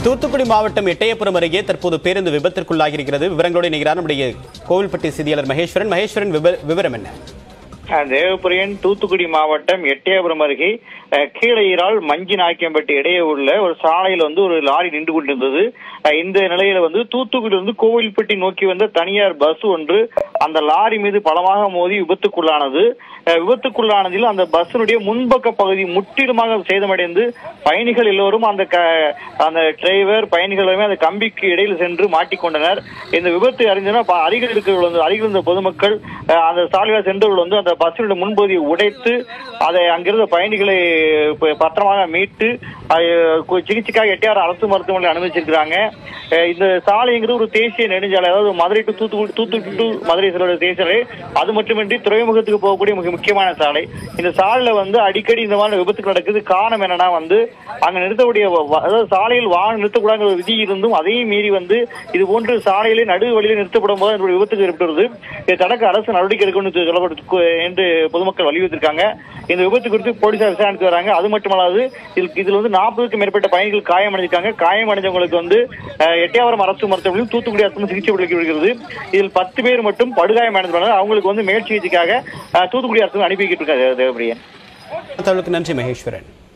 தூத்துக்குடி மாவட்டம் எட்டயபுரம் அருகே தற்போது பேருந்து விபத்திற்குள்ளாகி இருக்கிறது விவரங்களோடு இணைகிறார் நம்முடைய கோவில்பட்டி செய்தியாளர் மகேஸ்வரன் மகேஸ்வரன் விவ- விவரம் என்ன அஹ் தேவபுரியன் தூத்துக்குடி மாவட்டம் எட்டயபுரம் அருகே அஹ், கீழையீரால் மஞ்சி நாய்க்கம்பட்டி இடையே உள்ள ஒரு சாலையில் வந்து ஒரு லாரி நின்று கொண்டிருந்தது அஹ், இந்த நிலையில வந்து தூத்துக்குடி வந்து கோவில்பட்டி நோக்கி வந்த தனியார் பஸ் ஒன்று அந்த லாரி மீது பலமாக மோதி விபத்துக்குள்ளானது அஹ், விபத்துக்குள்ளானதில் அந்த பஸ்ஸினுடைய முன்பக்க பகுதி முற்றிலுமாக சேதமடைந்து பயணிகள் எல்லோரும் அந்த க- அந்த டிரைவர் பயணிகள் எல்லாமே அந்த கம்பிக்கு இடையில் சென்று மாட்டிக்கொண்டனர் இந்த விபத்து அறிந்தன ப- அருகில் இருக்கிறவர்கள் வந்து அருகில் இருந்த பொதுமக்கள் அஹ், அந்த சாலையில் சென்றவர்கள் வந்து அந்த பஸ்ஸினுடைய முன்பகுதியை உடைத்து அதை அங்கிருந்த பயணிகளை ப- பத்திரமாக மீட்டு அஹ், கு- சிகிச்சைக்காக எட்டியார் அரசு மருத்துவமனையில் அனுமதிச்சிருக்கிறாங்க அஹ், இந்த சாலைங்கிறது ஒரு தேசிய நெடுஞ்சாலை அதாவது மதுரை டு தூத்துக்குடி தூத்துக்குடி டு மதுரை செல்லுற தேசிய சாலை அது மட்டுமின்றி துறைமுகத்துக்கு போகக்கூடிய மிக முக்கியமான சாலை இந்த சாலையில வந்து அடிக்கடி இந்த மாதிரி விபத்துகள் நடக்குது காரணம் என்னன்னா வந்து அங்க நிறுத்தக்கூடிய வ- வ- அதாவது சாலையில் வாகனம் நிறுத்தக்கூடாத விதி இருந்தும் அதையும் மீறி வந்து இது போன்று சாலையிலே நடு வழியில நிறுத்தப்படும் போது இந்த விபத்துக்கு ஏற்படுறது இதை தடுக்க அரசு நடவடிக்கை எடுக்கணும் என்று சொல்லப்பட்டு என்று பொதுமக்கள் வலியுறுத்திருக்காங்க இந்த விபத்து குறித்து போலீசார் விசாரணைக்கு வராங்க அது மட்டுமல்லாது இதில் இதில் வந்து நாற்பதுக்கும் மேற்பட்ட பயணிகள் காயமடைஞ்சிருக்காங்க காயமடைஞ்சவங்களுக்கு வந்து அஹ், எட்டயபுரம் அரசு மருத்துவமனையில் தூத்துக்குடி அரசு சிகிச்சை அளிக்கப்படுகிறது இதில் பத்து பேர் மட்டும் படுகாயமடைந்துள்ளனர் அவங்களுக்கு வந்து மேல் சிகிச்சைக்காக அஹ், தூத்துக்குடி அரசு அனுப்பி வைக்கிட்டு இருக்காங்க தேவபிரியன் தகவலுக்கு நன்றி மகேஸ்வரன்